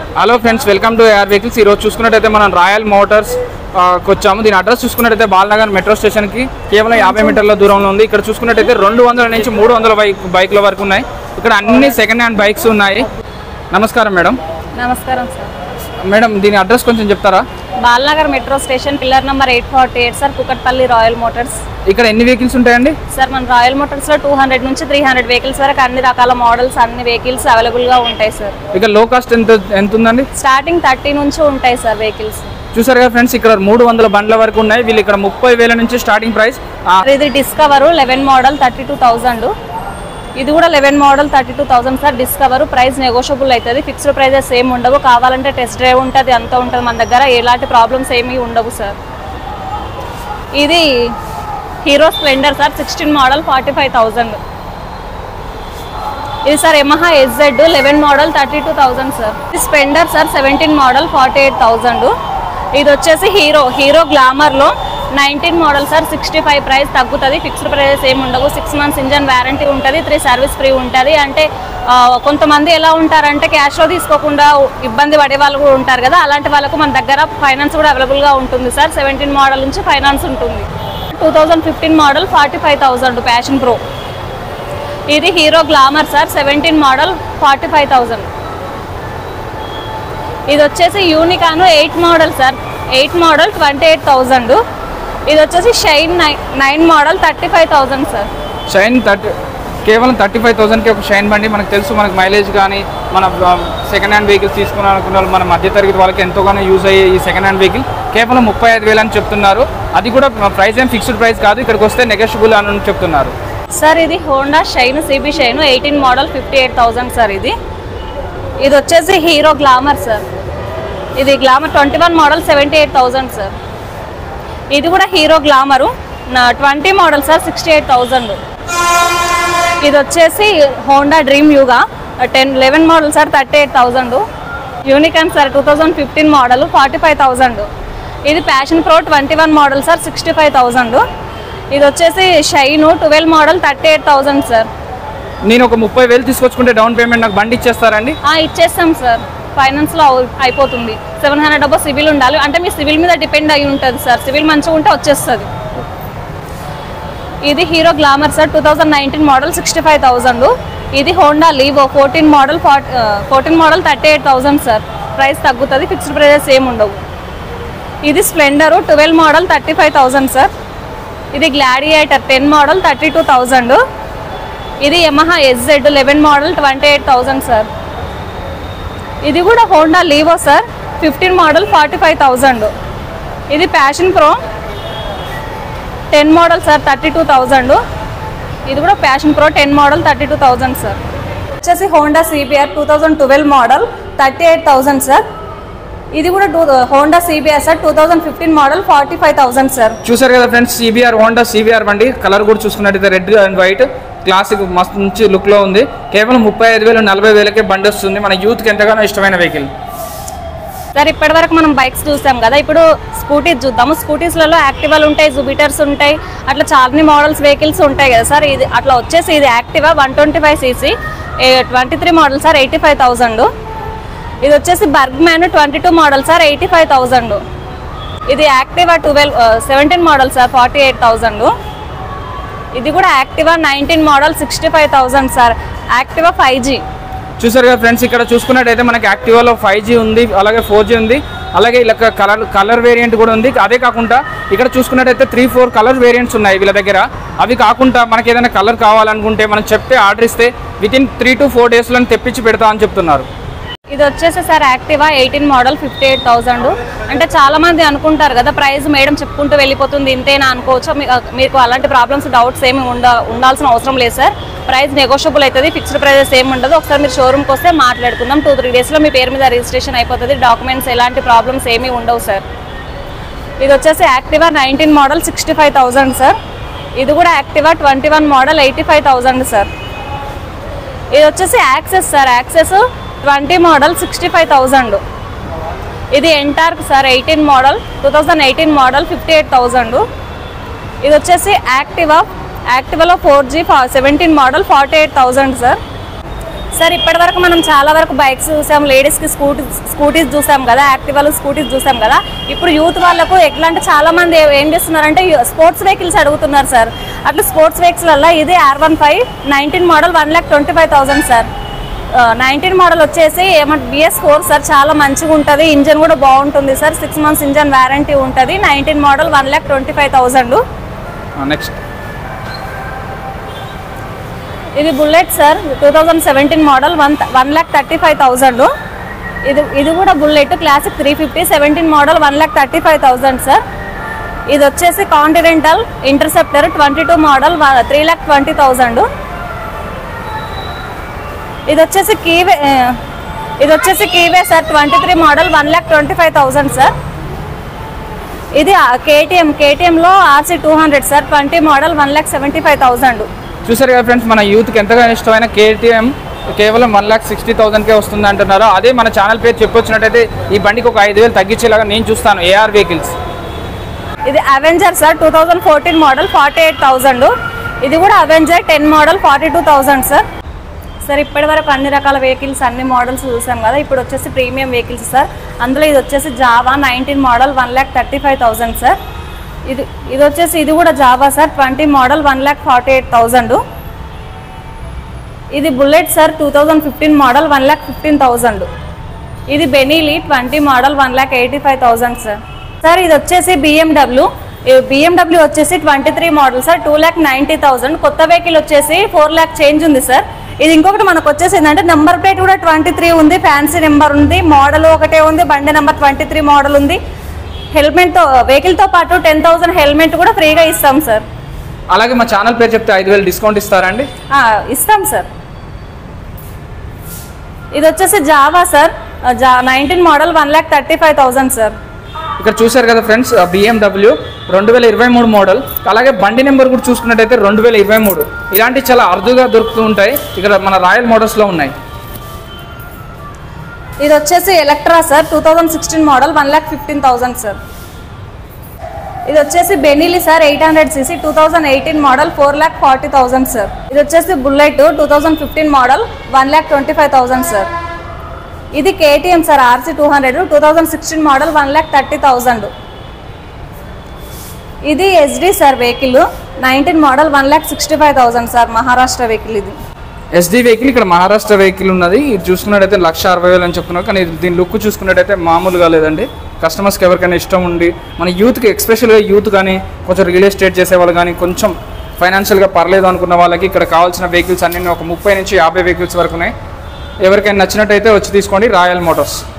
hello friends welcome to AR vehicles ఈరోజు చూసుకున్నట్టయితే మనం రాయల్ మోటార్స్ ఆ, కి వచ్చాము దీని అడ్రస్ చూసుకున్నట్టయితే బాలనగర్ మెట్రో స్టేషన్కి కేవలం యాభై మీటర్ల దూరంలో ఉంది ఇక్కడ చూసుకున్నట్టయితే రెండు వందల నుంచి మూడు వందల బైక్ బైక్ల వరకు ఉన్నాయి ఇక్కడ అన్ని సెకండ్ హ్యాండ్ బైక్స్ ఉన్నాయి నమస్కారం మేడం నమస్కారం సార్ మేడం దీని అడ్రస్ కొంచెం చెప్తారా Balanagar metro station pillar number eight forty eight sir Kukatpally Royal Motors ఇక్కడ ఎన్ని వెహికల్స్ ఉంటాయండి సార్ మన రాయల్ మోటార్స్లో టూ హండ్రెడ్ నుంచి త్రీ హండ్రెడ్ వెహికల్స్ వరకు అన్ని రకాల మోడల్స్ అన్ని వెహికల్స్ అవైలబుల్గా ఉంటాయి సార్ ఇక లో కాస్ట్ ఎంత ఎంత ఉందండి స్టార్టింగ్ థర్టీ నుంచి ఉంటాయి సార్ వెహికల్స్ చూసారు కదా ఫ్రెండ్స్ ఇక్కడ మూడు వందల బండ్ల వరకు ఉన్నాయి వీళ్ళు ఇక్కడ ముప్పై వేల నుంచి స్టార్టింగ్ ప్రైస్ ఇది Discover eleven model thirty two thousand ఇది కూడా eleven model thirty two thousand sir Discover price negotiable అవుతుంది ఫిక్స్డ్ ప్రైజెస్ ఏమి ఉండవు కావాలంటే టెస్ట్ డ్రైవ్ ఉంటుంది అంతా ఉంటుంది మన దగ్గర ఎలాంటి ప్రాబ్లమ్స్ ఏమీ ఉండవు సార్ ఇది Hero Splendor sir sixteen model forty five thousand ఇది sir Yamaha SZ eleven model thirty two thousand sir ఇది Splendor sir seventeen model forty eight thousand ఇది వచ్చేసి హీరో హీరో గ్లామర్లో nineteen model sir sixty five price తగ్గుతుంది fixed price ఏమి ఉండవు six months engine warranty ఉంటుంది three service free ఉంటుంది అంటే ఆ, కొంతమంది ఎలా ఉంటారంటే క్యాష్లో తీసుకోకుండా ఇబ్బంది పడే వాళ్ళు కూడా ఉంటారు కదా అలాంటి వాళ్ళకు మన దగ్గర ఫైనాన్స్ కూడా అవైలబుల్గా ఉంటుంది సార్ సెవెంటీన్ మోడల్ నుంచి ఫైనాన్స్ ఉంటుంది two thousand fifteen model forty five thousand Passion Pro ఇది Hero Glamour sir seventeen model forty five thousand ఇది వచ్చేసి Unicorn eight model sir eight model twenty eight thousand ఇది వచ్చేసి Shine nine nine model thirty five thousand sir Shine thirty కేవలం thirty five థౌసండ్కి ఒక Shine బండి మనకు తెలుసు మనకు మైలేజ్ కానీ మన సెకండ్ హ్యాండ్ వెహికల్స్ తీసుకున్నారనుకున్న వాళ్ళు మన మధ్యతరగతి వాళ్ళకి ఎంతోగానో యూజ్ అయ్యే ఈ సెకండ్ హ్యాండ్ వెహికల్ కేవలం ముప్పై ఐదు వేలు అని చెప్తున్నారు అది కూడా ప్రైస్ ఏం ఫిక్స్డ్ ప్రైస్ కాదు ఇక్కడికి వస్తే నెగోషియబుల్ అని చెప్తున్నారు సార్ ఇది Honda Shine CB Shine eighteen model fifty eight thousand sir ఇది ఇది వచ్చేసి హీరో గ్లామర్ సార్ ఇది Glamour twenty one model seventy eight thousand sir ఇది కూడా హీరో గ్లామరు నా twenty model sir sixty eight thousand ఇది వచ్చేసి Honda Dream Yuga ten eleven model sir thirty eight thousand Unicorn sir two thousand fifteen model forty five thousand ఇది Passion Pro twenty one model sir sixty five thousand ఇది వచ్చేసి Shine twelve model thirty eight thousand sir నేను ఒక ముప్పై వేలు తీసుకొచ్చుకుంటే down payment నాకు బండి ఇచ్చేస్తారండి ఆ, ఇచ్చేస్తాం సార్ ఫైనాన్స్లో అవు- అయిపోతుంది సెవెన్ హండ్రెడ్ డబ్బా సివిల్ ఉండాలి అంటే మీ సివిల్ మీద డిపెండ్ అయి ఉంటుంది సార్ సివిల్ మంచిగా ఉంటే వచ్చేస్తుంది ఇది Hero Glamour sir two thousand nineteen model sixty five thousand ఇది Honda Livo fourteen model fourteen model thirty eight thousand sir price తగ్గుతుంది ఫిక్స్డ్ ప్రైజెస్ ఏమి ఉండవు ఇది Splendor twelve model thirty five thousand sir ఇది Gladiator ten model thirty two thousand ఇది Yamaha SZ eleven model twenty eight thousand sir ఇది కూడా Honda Livo sir fifteen model forty five thousand ఇది Passion Pro ten model sir thirty two thousand ఇది కూడా Passion Pro ten model thirty two thousand sir వచ్చేసి Honda CBR two thousand twelve model thirty eight thousand sir ఇది కూడా two Honda CBR sir two thousand fifteen model forty five thousand sir చూసారు కదా friends CBR Honda CBR బండి colour కూడా చూసుకున్నట్టయితే red and white classic మస్తు మంచి లుక్లో ఉంది కేవలం ముప్పై ఐదు వేలు నలభై వేలకే బండి వస్తుంది మన యూత్కి ఎంతగానో ఇష్టమైన వెహికల్ సార్ ఇప్పటి వరకు మనం బైక్స్ చూసాం కదా ఇప్పుడు స్కూటీస్ చూద్దాము స్కూటీస్లలో యాక్టివాలు ఉంటాయి జూపిటర్స్ ఉంటాయి అట్లా చాలా మోడల్స్ వెహికల్స్ ఉంటాయి కదా సార్ ఇది అట్లా వచ్చేసి ఇది Activa one twenty five CC twenty three model sir eighty five thousand ఇది వచ్చేసి Burgman twenty two model sir eighty five thousand ఇది Activa twelve seventeen model sir forty eight thousand ఇది కూడా Activa nineteen model sixty five thousand sir Activa five G చూసారు కదా friends ఇక్కడ చూసుకున్నట్టయితే మనకి యాక్టివాలో ఫైవ్ జీ ఉంది అలాగే ఫోర్ జీ ఉంది అలాగే ఇలా కలర్ కలర్ వేరియంట్ కూడా ఉంది అదే కాకుండా ఇక్కడ చూసుకున్నట్టయితే త్రీ ఫోర్ కలర్ వేరియంట్స్ ఉన్నాయి వీళ్ళ దగ్గర అవి కాకుండా మనకి ఏదైనా కలర్ కావాలనుకుంటే మనం చెప్తే ఆర్డర్ ఇస్తే with in three to four డేస్లో తెప్పించి పెడతా అని చెప్తున్నారు ఇది వచ్చేసి sir Activa eighteen model fifty eight thousand అంటే చాలా మంది అనుకుంటారు కదా ప్రైస్ మేడం చెప్పుకుంటూ వెళ్ళిపోతుంది ఇంతేనా అనుకోవచ్చు మీ- మీకు అలాంటి ప్రాబ్లమ్స్ డౌట్స్ ఏమి ఉండ ఉండాల్సిన అవసరం లేదు సార్ ప్రైస్ నెగోషియబుల్ అవుతుంది ఫిక్స్డ్ ప్రైజెస్ ఏమి ఉండదు ఒకసారి మీరు షోరూమ్కి వస్తే మాట్లాడుకుందాం టూ త్రీ డేస్లో మీ పేరు మీద రిజిస్ట్రేషన్ అయిపోతుంది డాక్యుమెంట్స్ ఎలాంటి ప్రాబ్లమ్స్ ఏమీ ఉండవు సార్ ఇది వచ్చేసి Activa nineteen model sixty five thousand sir ఇది కూడా Activa twenty one model eighty five thousand sir ఇది వచ్చేసి Access sir Access twenty model sixty five thousand ఇది Ntorq sir eighteen model two thousand eighteen model fifty eight thousand ఇది వచ్చేసి Activa యాక్టివాలో four G seventeen model forty eight thousand sir sir ఇప్పటి వరకు మనం చాలా వరకు బైక్స్ చూసాం లేడీస్కి స్కూటీ స్కూటీస్ చూసాం కదా యాక్టివాలు స్కూటీస్ చూసాం కదా ఇప్పుడు యూత్ వాళ్ళకు ఎట్లా అంటే చాలా మంది ఏ- ఏం చేస్తున్నారంటే స్పోర్ట్స్ వెహికల్స్ అడుగుతున్నారు సార్ అట్లా స్పోర్ట్స్ వెహికల్స్ వల్ల ఇది R one five nineteen model one lakh twenty five thousand sir nineteen model వచ్చేసి ఏమంటే బిఎస్ ఫోర్ సార్ చాలా మంచిగా ఉంటుంది ఇంజన్ కూడా బాగుంటుంది sir six months engine warranty ఉంటుంది nineteen model one lakh twenty five thousand next ఇది Bullet sir two thousand seventeen model one one lakh thirty five thousand ఇది ఇది కూడా Bullet Classic three fifty seventeen model one lakh thirty five thousand sir ఇది వచ్చేసి Continental Interceptor twenty two model three lakh twenty thousand ఇది వచ్చేసి Keeway ఆ, ఇది వచ్చేసి Keeway sir twenty three model one lakh twenty five thousand sir ఇది కేటీఎం కేటీఎంలో RC two hundred sir twenty model one lakh seventy five thousand చూసారు కదా ఫ్రెండ్స్ మన యూత్కి ఎంతగా ఇష్టమైన కేటీఎం కేవలం వన్ ల్యాక్ సిక్స్టీ థౌసండ్కే వస్తుంది అంటున్నారు అదే మన ఛానల్ పేరు చెప్పొచ్చినట్టయితే ఈ బండికి ఒక ఐదు వేలు తగ్గించేలాగా నేను చూస్తాను ఏఆర్ వెహికల్స్ ఇది Avenger sir two thousand fourteen model forty eight thousand ఇది కూడా Avenger ten model forty two thousand sir sir ఇప్పటి వరకు అన్ని రకాల వెహికల్స్ అన్ని మోడల్స్ చూసాం కదా ఇప్పుడు వచ్చేసి ప్రీమియం వెహికల్స్ సార్ అందులో ఇది వచ్చేసి Jawa nineteen model one lakh thirty five thousand sir ఇది ఇది వచ్చేసి ఇది కూడా Jawa sir twenty model one lakh forty eight thousand ఇది Bullet sir two thousand fifteen model one lakh fifteen thousand ఇది Benelli twenty model one lakh eighty five thousand sir sir ఇది వచ్చేసి BMW BMW వచ్చేసి twenty three model sir two lakh ninety thousand కొత్త vehicle వచ్చేసి four lakh change ఉంది sir ఇది ఇంకొకటి మనకు వచ్చేసి ఏంటంటే నెంబర్ ప్లేట్ కూడా ట్వంటీ త్రీ ఉంది ఫ్యాన్సీ నెంబర్ ఉంది మోడల్ ఒకటే ఉంది బండి నెంబర్ ట్వంటీ త్రీ మోడల్ ఉంది హెల్మెట్తో వెహికల్తో పాటు టెన్ థౌసండ్ హెల్మెట్ కూడా ఫ్రీగా ఇస్తాం సార్ అలాగే మా ఛానల్ పేరు చెప్తే ఐదు వేలు డిస్కౌంట్ ఇస్తారండి ఆ, ఇస్తాం సార్ ఇది వచ్చేసి జావా సార్ జా nineteen model one lakh thirty five thousand sir ఇక్కడ చూశారు కదా ఫ్రెండ్స్ బిఎండబ్ల్యూ రెండు వేల ఇరవై మూడు మోడల్ అలాగే బండి నెంబర్ కూడా చూసుకున్నట్టయితే రెండు వేల ఇరవై మూడు ఇలాంటివి చాలా అరుదుగా దొరుకుతూ ఉంటాయి ఇక్కడ మన రాయల్ మోడల్స్లో ఉన్నాయి ఇది వచ్చేసి Electra sir two thousand sixteen model one lakh fifteen thousand sir ఇది వచ్చేసి Benelli sir eight hundred CC two thousand eighteen model four lakh forty thousand sir ఇది వచ్చేసి Bullet two thousand fifteen model one lakh twenty five thousand sir ఇది KTM sir RC two hundred two thousand sixteen model one lakh thirty thousand ఇది SD sir vehicle nineteen model one lakh sixty five thousand sir Maharashtra vehicle ఇది SD vehicle ఇక్కడ Maharashtra vehicle ఉన్నది ఇది చూసుకున్నట్టయితే లక్ష అరవై వేలు అని చెప్తున్నారు కానీ దీని లుక్ చూసుకున్నట్టయితే మామూలుగా లేదండి కస్టమర్స్కి ఎవరికైనా ఇష్టం ఉండి మన యూత్కి ఎక్స్పెషల్గా యూత్ కానీ కొంచెం రియల్ ఎస్టేట్ చేసేవాళ్ళు కానీ కొంచెం ఫైనాన్షియల్గా పర్లేదు అనుకున్న వాళ్ళకి ఇక్కడ కావాల్సిన వెహికల్స్ అన్ని ఒక ముప్పై నుంచి యాభై వెహికల్స్ వరకు ఉన్నాయి ఎవరికైనా నచ్చినట్టయితే వచ్చి తీసుకోండి రాయల్ మోటార్స్